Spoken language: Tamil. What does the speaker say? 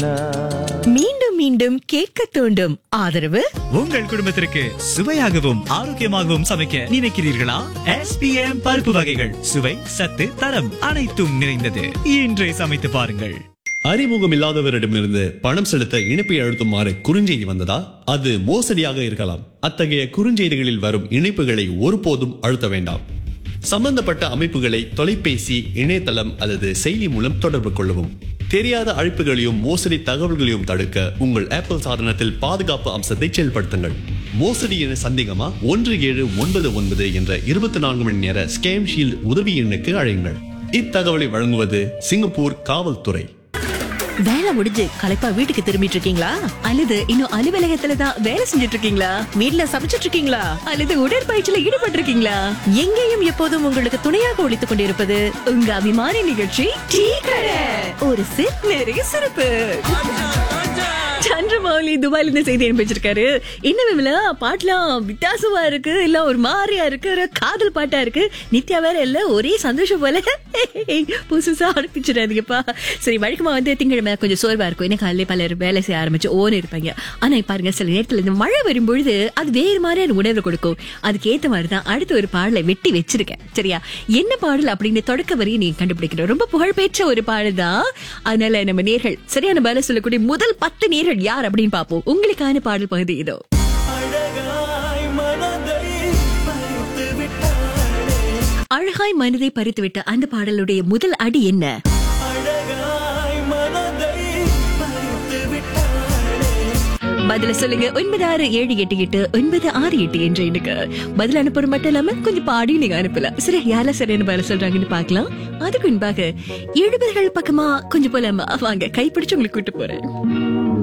கண்ணா மீண்டும் மீண்டும் கேட்க தூண்டும் ஆதரவு உங்கள் குடும்பத்திற்கு சுவையாகவும் ஆரோக்கியமாகவும் சமைக்க நினைக்கிறீர்களா எஸ்பிஎம் பருப்பு வகைகள் சுவை சத்து தரம் அனைத்தும் நிறைந்தது இன்றே சமைத்து பாருங்கள் அறிமுகம் இல்லாதவரிடமிருந்து பணம் செலுத்த இணைப்பை அழுத்துமாறு குறுஞ்செய்தி வந்ததா அது மோசடியாக இருக்கலாம் அத்தகைய குறுஞ்செய்திகளில் வரும் இணைப்புகளை ஒருபோதும் அழுத்த வேண்டாம் சம்பந்தப்பட்ட அமைப்புகளை தொலைபேசி இணையதளம் அல்லது செயலி மூலம் தொடர்பு கொள்ளவும் தெரியாத அழைப்புகளையும் மோசடி தகவல்களையும் தடுக்க உங்கள் ஆப்பிள் சாதனத்தில் பாதுகாப்பு அம்சத்தை செயல்படுத்துங்கள் மோசடி என சந்தேகமா ஒன்று ஏழு ஒன்பது ஒன்பது என்ற இருபத்தி நான்கு மணி நேர ஸ்கேம் ஷீல்ட் உதவி எண்ணுக்கு அழையுங்கள் இத்தகவலை வழங்குவது சிங்கப்பூர் காவல்துறை வேலை முடிஞ்சு களைப்பா வீட்டுக்கு திரும்பிட்டு இருக்கீங்களா அல்லது இன்னும் அலுவலகத்துல தான் வேலை செஞ்சுட்டு இருக்கீங்களா வீட்ல சமைச்சிட்டு இருக்கீங்களா அல்லது உடற்பயிற்சியில ஈடுபட்டு இருக்கீங்களா எங்கேயும் எப்போதும் உங்களுக்கு துணையாக ஒழித்துக் கொண்டிருப்பது உங்க அபிமான நிகழ்ச்சி டீ கடை ஒரு சிப் நிறைய சிறப்பு சந்திரமௌலி துபாயில இருந்து செய்தி அனுப்பிச்சிருக்காரு என்ன விமலா பாட்டுலாம் வித்தியாசமா இருக்கு இல்ல ஒரு மாதிரியா இருக்கு ஒரு காதல் பாட்டா இருக்கு நித்யா வேற இல்ல ஒரே சந்தோஷம் போல புதுசா அனுப்பிச்சிடாதீங்கப்பா சரி வழக்கமா வந்து திங்கட்கிழமை கொஞ்சம் சோர்வா இருக்கும் என்ன காலையில பலர் வேலை செய்ய ஆரம்பிச்சு ஓன் இருப்பாங்க ஆனா இப்ப பாருங்க சில நேரத்துல இந்த மழை வரும்பொழுது அது வேறு மாதிரியான உணர்வு கொடுக்கும் அதுக்கு ஏத்த மாதிரி தான் அடுத்த ஒரு பாடலை வெட்டி வச்சிருக்கேன் சரியா என்ன பாடல் அப்படின்னு தொடக்க வரையும் நீங்க கண்டுபிடிக்கணும் ரொம்ப புகழ்பெற்ற ஒரு பாடல் தான் அதனால நம்ம நேர்கள் சரியான பதில சொல்லக்கூடிய முதல் பத்து நேர்கள் யார் அப்படின்னு பார்ப்போம் உங்களுக்கான பாடல் பகுதி இதோ அழகாய் மனதை பறித்துவிட்ட அந்த பாடலுடைய முதல் அடி என்ன பதில சொல்லுங்க ஒன்பது ஆறு ஏழு எட்டு எட்டு ஒன்பது ஆறு எட்டு என்ற எண்ணுக்கு பதில் அனுப்புற மட்டும் இல்லாம கொஞ்சம் பாடி நீங்க அனுப்பலாம் சரி யாரெல்லாம் சரியான பதில் சொல்றாங்கன்னு பார்க்கலாம் அதுக்கு முன்பாக எழுபதுகள் பக்கமா கொஞ்சம் போலாமா வாங்க கைப்பிடிச்சு உங்களுக்கு கூட்டு போறேன்